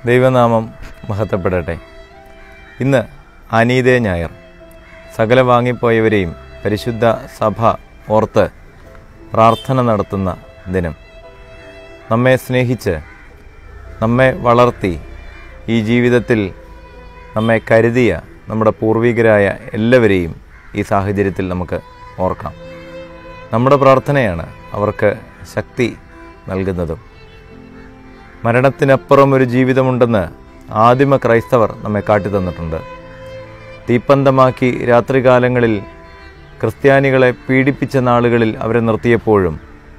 ദൈവനാമം മഹത്വപ്പെടട്ടെ ഇന്ന് അനീതേ ഞായർ സകല വാങ്ങിപ്പോയവരെയും പരിശുദ്ധ സഭ ഓർത്ത് പ്രാർത്ഥന നടത്തുന്ന ദിനം നമ്മെ സ്നേഹിച്ച് നമ്മെ വളർത്തി ഈ ജീവിതത്തിൽ നമ്മെ കരുതിയ നമ്മുടെ പൂർവികരായ എല്ലാവരെയും ഈ സാഹചര്യത്തിൽ നമുക്ക് ഓർക്കാം നമ്മുടെ പ്രാർത്ഥനയാണ് അവർക്ക് ശക്തി നൽകുന്നതും മരണത്തിനപ്പുറം ഒരു ജീവിതമുണ്ടെന്ന് ആദിമ ക്രൈസ്തവർ നമ്മെ കാട്ടിത്തന്നിട്ടുണ്ട് തീപ്പന്തമാക്കി രാത്രികാലങ്ങളിൽ ക്രിസ്ത്യാനികളെ പീഡിപ്പിച്ച നാളുകളിൽ അവരെ നിർത്തിയപ്പോഴും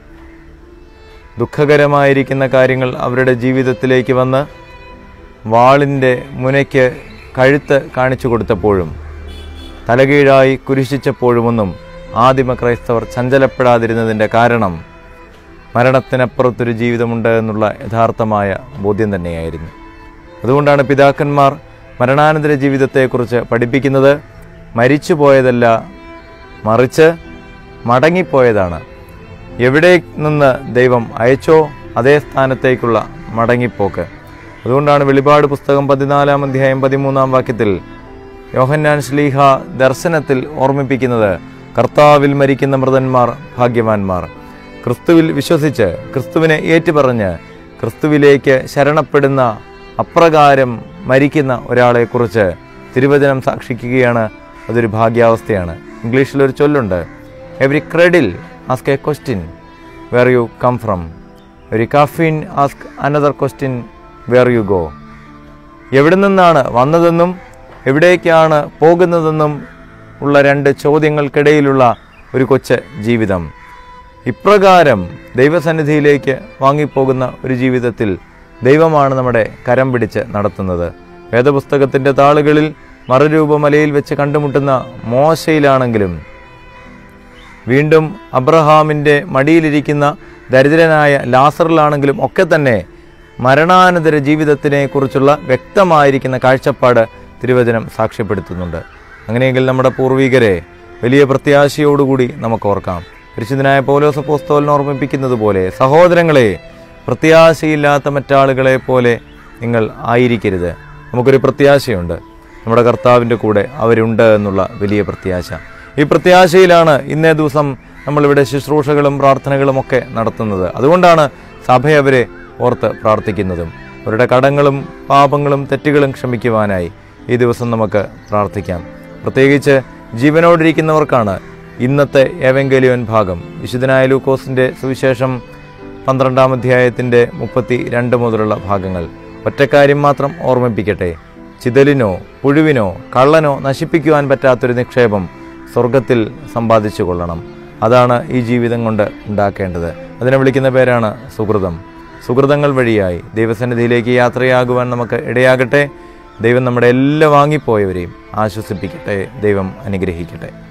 ദുഃഖകരമായിരിക്കുന്ന കാര്യങ്ങൾ അവരുടെ ജീവിതത്തിലേക്ക് വന്ന് വാളിൻ്റെ മുനയ്ക്ക് കഴുത്ത് കാണിച്ചു കൊടുത്തപ്പോഴും തലകീഴായി കുരിശിച്ചപ്പോഴുമൊന്നും ആദിമ ക്രൈസ്തവർ ചഞ്ചലപ്പെടാതിരുന്നതിൻ്റെ കാരണം മരണത്തിനപ്പുറത്തൊരു ജീവിതമുണ്ട് എന്നുള്ള യഥാർത്ഥമായ ബോധ്യം തന്നെയായിരുന്നു അതുകൊണ്ടാണ് പിതാക്കന്മാർ മരണാനന്തര ജീവിതത്തെക്കുറിച്ച് പഠിപ്പിക്കുന്നത് മരിച്ചുപോയതല്ല മറിച്ച് മടങ്ങിപ്പോയതാണ് എവിടെ നിന്ന് ദൈവം അയച്ചോ അതേ സ്ഥാനത്തേക്കുള്ള മടങ്ങിപ്പോക്ക് അതുകൊണ്ടാണ് വെളിപാട് പുസ്തകം പതിനാലാം അധ്യായം പതിമൂന്നാം വാക്യത്തിൽ യോഹന്നാൻ ശ്ലീഹ ദർശനത്തിൽ ഓർമ്മിപ്പിക്കുന്നത് കർത്താവിൽ മരിക്കുന്ന മൃതന്മാർ ഭാഗ്യവാന്മാർ ക്രിസ്തുവിൽ വിശ്വസിച്ച് ക്രിസ്തുവിനെ ഏറ്റുപറഞ്ഞ് ക്രിസ്തുവിലേക്ക് ശരണപ്പെടുന്ന അപ്രകാരം മരിക്കുന്ന ഒരാളെക്കുറിച്ച് തിരുവചനം സാക്ഷിക്കുകയാണ് അതൊരു ഭാഗ്യാവസ്ഥയാണ് ഇംഗ്ലീഷിൽ ഒരു ചൊല്ലുണ്ട് every cradle ask a question where you come from every coffin ask another question where you go എവിടെ നിന്നാണ് വന്നതെന്നും എവിടേക്കാണ് പോകുന്നതെന്നും ഉള്ള രണ്ട് ചോദ്യങ്ങൾക്കിടയിലുള്ള ഒരു കൊച്ച് ജീവിതം ഇപ്രകാരം ദൈവസന്നിധിയിലേക്ക് വാങ്ങിപ്പോകുന്ന ഒരു ജീവിതത്തിൽ ദൈവമാണ് നമ്മുടെ കരം പിടിച്ച് നടത്തുന്നത് വേദപുസ്തകത്തിൻ്റെ താളുകളിൽ മറുരൂപമലയിൽ വെച്ച് കണ്ടുമുട്ടുന്ന മോശയിലാണെങ്കിലും വീണ്ടും അബ്രഹാമിൻ്റെ മടിയിലിരിക്കുന്ന ദരിദ്രനായ ലാസറിലാണെങ്കിലും ഒക്കെ തന്നെ മരണാനന്തര ജീവിതത്തിനെ കുറിച്ചുള്ള വ്യക്തമായിരിക്കുന്ന കാഴ്ചപ്പാട് തിരുവചനം സാക്ഷ്യപ്പെടുത്തുന്നുണ്ട് അങ്ങനെയെങ്കിൽ നമ്മുടെ പൂർവികരെ വലിയ പ്രത്യാശയോടുകൂടി നമുക്ക് ഓർക്കാം പരിശുദ്ധനായ പൗലോസ് പോസ്തോലിനെ ഓർമ്മിപ്പിക്കുന്നത് പോലെ സഹോദരങ്ങളെ പ്രത്യാശയില്ലാത്ത മറ്റാളുകളെ പോലെ നിങ്ങൾ ആയിരിക്കരുത് നമുക്കൊരു പ്രത്യാശയുണ്ട് നമ്മുടെ കർത്താവിൻ്റെ കൂടെ അവരുണ്ട് എന്നുള്ള വലിയ പ്രത്യാശ ഈ പ്രത്യാശയിലാണ് ഇന്നേ ദിവസം നമ്മളിവിടെ ശുശ്രൂഷകളും പ്രാർത്ഥനകളും ഒക്കെ നടത്തുന്നത് അതുകൊണ്ടാണ് സഭ അവരെ ഓർത്ത് പ്രാർത്ഥിക്കുന്നതും അവരുടെ കടങ്ങളും പാപങ്ങളും തെറ്റുകളും ക്ഷമിക്കുവാനായി ഈ ദിവസം നമുക്ക് പ്രാർത്ഥിക്കാം പ്രത്യേകിച്ച് ജീവനോടിരിക്കുന്നവർക്കാണ് ഇന്നത്തെ ഏവെങ്കലിയോൻ ഭാഗം വിശുദ്ധനായ ലൂക്കോസിൻ്റെ സുവിശേഷം പന്ത്രണ്ടാം അധ്യായത്തിൻ്റെ മുപ്പത്തി രണ്ട് മുതലുള്ള ഭാഗങ്ങൾ ഒറ്റക്കാര്യം മാത്രം ഓർമ്മിപ്പിക്കട്ടെ ചിതലിനോ പുഴുവിനോ കള്ളനോ നശിപ്പിക്കുവാൻ പറ്റാത്തൊരു നിക്ഷേപം സ്വർഗത്തിൽ സമ്പാദിച്ചു കൊള്ളണം അതാണ് ഈ ജീവിതം കൊണ്ട് ഉണ്ടാക്കേണ്ടത് അതിനെ വിളിക്കുന്ന പേരാണ് സുഹൃതം സുഹൃതങ്ങൾ വഴിയായി ദൈവസന്നിധിയിലേക്ക് യാത്രയാകുവാൻ നമുക്ക് ഇടയാകട്ടെ ദൈവം നമ്മുടെ എല്ലാ വാങ്ങിപ്പോയവരെയും ആശ്വസിപ്പിക്കട്ടെ ദൈവം അനുഗ്രഹിക്കട്ടെ